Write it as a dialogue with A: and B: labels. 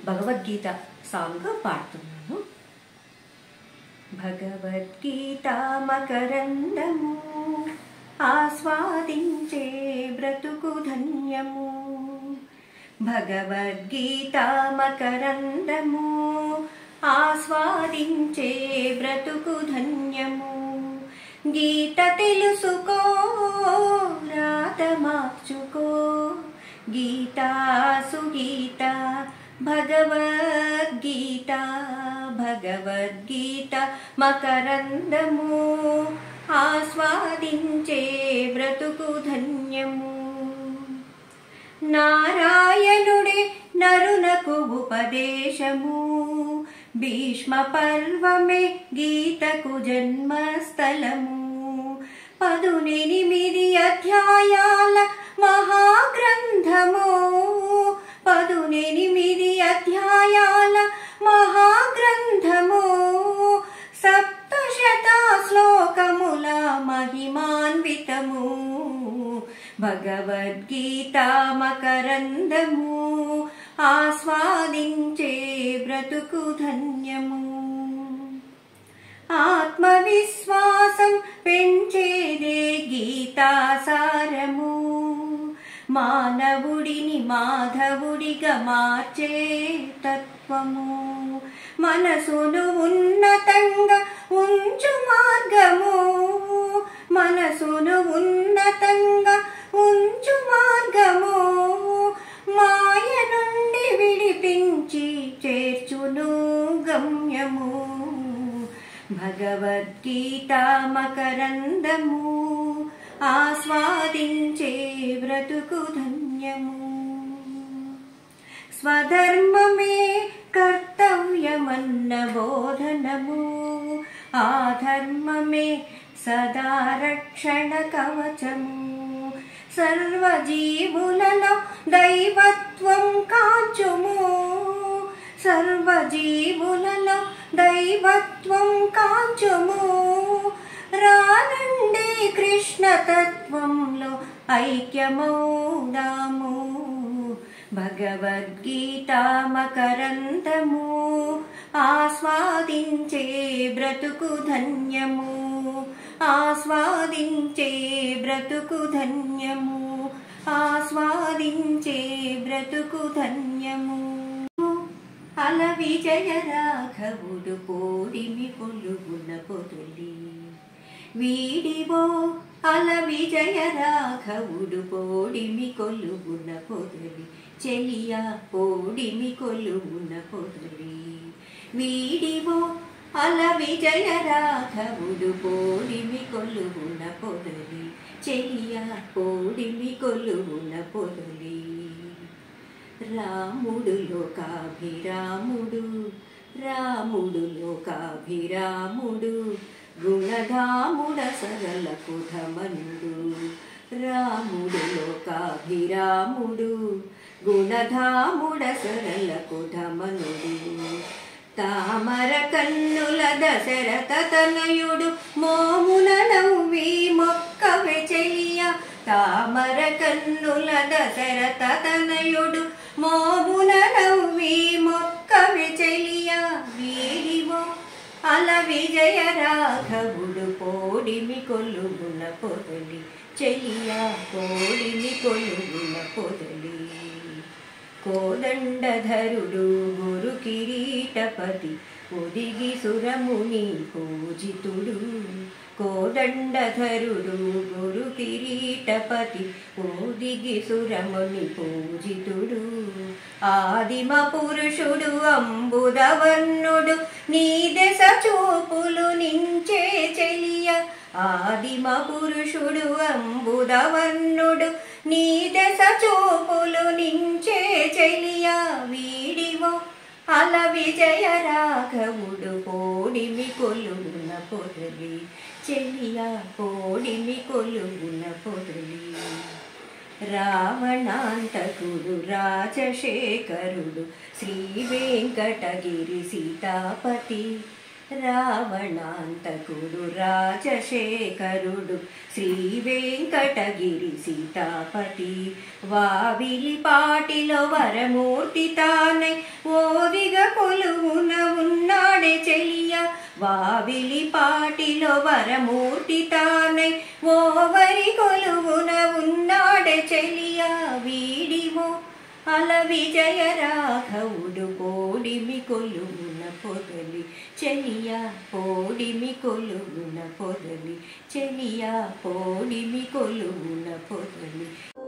A: Bhagavad Gita song పాడుతున్నాను భగవద్గీత మకరందము ఆస్వాదించే బ్రతుకు ధన్యము భగవద్గీత మకరందము ఆస్వాదించే బ్రతుకు ధన్యము గీత తెలుసుకో రాత మార్చుకో గీతా సుగీత భగవద్గీత భగవద్గీత మకరందము ఆస్వాదించే బ్రతుకు ధన్యము నారాయణుడే నరునకు ఉపదేశము భీష్మ పర్వమే గీతకు జన్మస్థలము పదునెనిమిది అధ్యాయాల మహాగ్రంథము పదునెనిమిది అధ్యాయాల మహాగ్రంథము సప్తశత శ్లోకముల మహిమాన్వితము భగవద్గీత మకరందము ఆస్వాదించే బ్రతుకు ధన్యము ఆత్మవిశ్వాసం పెంచేదే గీతాసారము మానవుడిని మాధవుడిగా మార్చే తత్వము మనసును ఉన్నతంగా ఉంచు మార్గము మనసును ఉన్నతంగా ఉంచు మార్గము మాయ నుండి విడిపించి చేర్చును గమ్యము భగవద్గీత మకరందము ఆస్వాదించే బ్రతుకు ధన్యము స్వధర్మమే కర్తవ్యమన్న బోధనము ఆ ధర్మమే సదా రక్షణ కవచము సర్వజీవులలో దైవత్వం కాచుము సర్వజీవులలో దైవత్వం కాచుము రానండి కృష్ణ తత్వంలో ఐక్యమౌదాము భగవద్గీత మకరందము ఆస్వాదించే బ్రతుకు ధన్యము ఆస్వాదించే బ్రతుకు ధన్యము ఆస్వాదించే బ్రతుకు ధన్యము అల విజయ రాఘవుడు పోడిమి కొలుగున పొదులి వీడివో అల విజయ రాఘవుడు పోడిమి కొలుగున పొదులి చెలియ పోడిమి కొలుగున పొదులి వీడివో అల విజయ రాఘవుడు పోడిమి కొలుగున పొదలి చెలియ పోడిమి కొలుగున పొదలి రాముడు లోకాభిరాముడు రాముడు లోకాభిరాముడు గుణధాముడ సరళ కుధమనుడు రాముడు లోకాభిరాముడు గుణధాముడ సరళ కుధమనుడు తామర కన్నుల దశరథ తనయుడు మోమున నవ్వి మొక్కవె చెలియ తామర కన్నుల దశరథ తనయుడు మోమున నవ్వి మొక్కవె చెలియ వీడివో అల విజయ రాఘవుడు పోడిమి కొలుగున పొదలి చెలియ పోడిమి కొలుగున పొదలి కోదండధరుడు గురు కిరీటపతి ఒదిగి సురముని పూజితుడు కోదండధరుడు గురు కిరీటపతి ఓదిగి సురముని పూజితుడు ఆదిమ పురుషుడు అంబుదవర్ణుడు నీ దశ చూపులు నించే చెలియ ఆదిమ పురుషుడు అంబుదవర్ణుడు నీ దశ చూపులు నించే చెలియ వీడివో అల విజయ రాఘవుడు పోడిమి కొలుగున పొదలి చెలియ పోడిమి కొలుగున పొదలి రావణాంతకుడు రాజశేఖరుడు శ్రీ వెంకటగిరి సీతాపతి రావణాంతకుడు రాజశేఖరుడు శ్రీ వెంకటగిరి సీతాపతి వావిలి పాటిలో వరమూర్తి తానై ఓ వావిలి పాటిలో వరమూర్తి తానై ఓవరి కొలువున ఉన్నాడే చెలియా వీడిమో అల విజయ రాఘవుడు కోడిమి కొలువున పొదలి చెలియా పోడిమి కొలువున పొదలి చెలియా పోడిమి కొలువున పొదలి